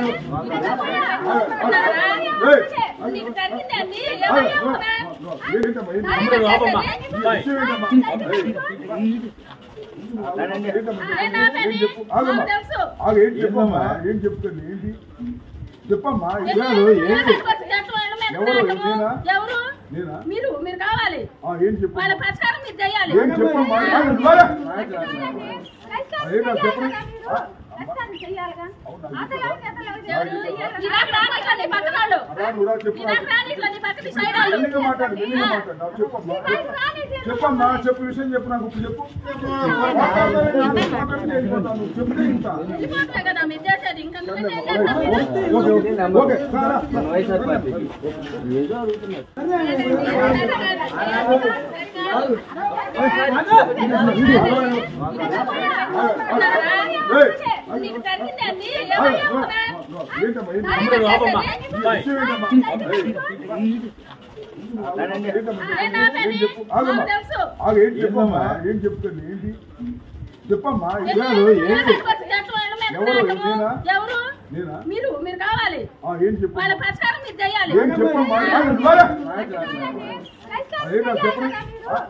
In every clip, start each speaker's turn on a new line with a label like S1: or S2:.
S1: నీకు తగ్గిందండి ఎవరు చెప్తున్నా?
S2: ఏంటమ్మా ఏంటి?
S1: అదే
S2: రాబమ్మా.
S1: చేసేది.
S2: విషయం ఏంటమ్మా? ఏంటమ్మా?
S1: నేను నా పని.
S2: ఏం చెప్పు? ఆగమ్మా.
S1: నాకు తెలుసు.
S2: ఆగు, ఏంటి చెప్పమ్మా ఏం చెప్తుంది ఏంటి చెప్పమ్మా
S1: ఎందుకు?
S2: ఇవ్వరు ఏంటి
S1: ఎందుకు వచ్చి గట్ల వాళ్ళ మీద
S2: ఎవరు?
S1: నాటకము?
S2: నేనా?
S1: ఎవరు
S2: నేనా
S1: మీరు మీరు కావాలి
S2: ఆ, ఏం చెప్పు
S1: వాళ్ళ పరిష్కారం మీరు చేయాలి
S2: ఏం చెప్పమ్మా ఆగు, ఇవ్వరా? అదేనా చెప్పండి ఆ,
S1: ఇలాగ రానిట్లా నీ పక్కన వాళ్ళు
S2: రాను, రా, చెప్పు
S1: ఇలాగ రానిట్లా నీ పక్కన సైడ్ వాళ్ళు
S2: మెల్లిగా మాట్లాడు మెల్లిగా మాట్లాడు నాకు చెప్పమ్మా చెప్పమ్మా చెప్పు విషయం చెప్పు నాకు ఇప్పుడు చెప్పు వెళ్ళిపోతాను. చెప్తే ఇంత
S1: వెళ్ళిపోతున్నా కదా మీరు చేసేది ఇంకా నువ్వు ఏం చేస్తావు మీరు?
S2: ఓకే ఓకే ఓకే సారా
S3: వైఎస్ఆర్ పార్టీకి ఏదో అడుగుతున్నారు
S1: నీకు తగ్గిందండి ఎవరు చెప్తున్నా?
S2: ఏంటమ్మా ఏంటి?
S1: అదే
S2: రాబమ్మా.
S1: చేసేది.
S2: విషయం ఏంటమ్మా? ఏంటమ్మా?
S1: నేను నా పని.
S2: ఏం చెప్పు? ఆగమ్మా.
S1: నాకు తెలుసు.
S2: ఆగు, ఏంటి చెప్పమ్మా ఏం చెప్తుంది ఏంటి చెప్పమ్మా ఇవ్వరు ఏంటి
S1: ఎందుకు వచ్చి గట్ల వాళ్ళ మీద
S2: ఎవరు?
S1: నాటకము?
S2: నేనా?
S1: ఎవరు
S2: నేనా
S1: మీరు మీరు కావాలి
S2: ఆ, ఏం చెప్పు
S1: వాళ్ళ పరిష్కారం మీరు చేయాలి
S2: ఏం చెప్పమ్మా ఆగు, ఇవ్వరా? అదేనా చెప్పండి ఆ,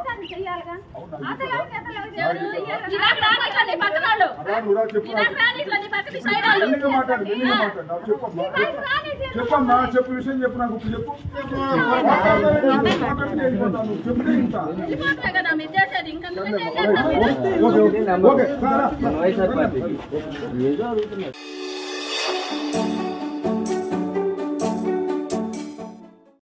S1: ఇలాగ రానిట్లా నీ పక్కన వాళ్ళు
S2: రాను, రా, చెప్పు
S1: ఇలాగ రానిట్లా నీ పక్కన సైడ్ వాళ్ళు
S2: మెల్లిగా మాట్లాడు మెల్లిగా మాట్లాడు నాకు చెప్పమ్మా చెప్పమ్మా చెప్పు విషయం చెప్పు నాకు ఇప్పుడు చెప్పు వెళ్ళిపోతాను. చెప్తే ఇంత
S1: వెళ్ళిపోతున్నా కదా మీరు చేసేది ఇంకా నువ్వు ఏం చేస్తావు మీరు?
S2: ఓకే ఓకే ఓకే సారా
S3: వైఎస్ఆర్ పార్టీకి ఏదో అడుగుతున్నారు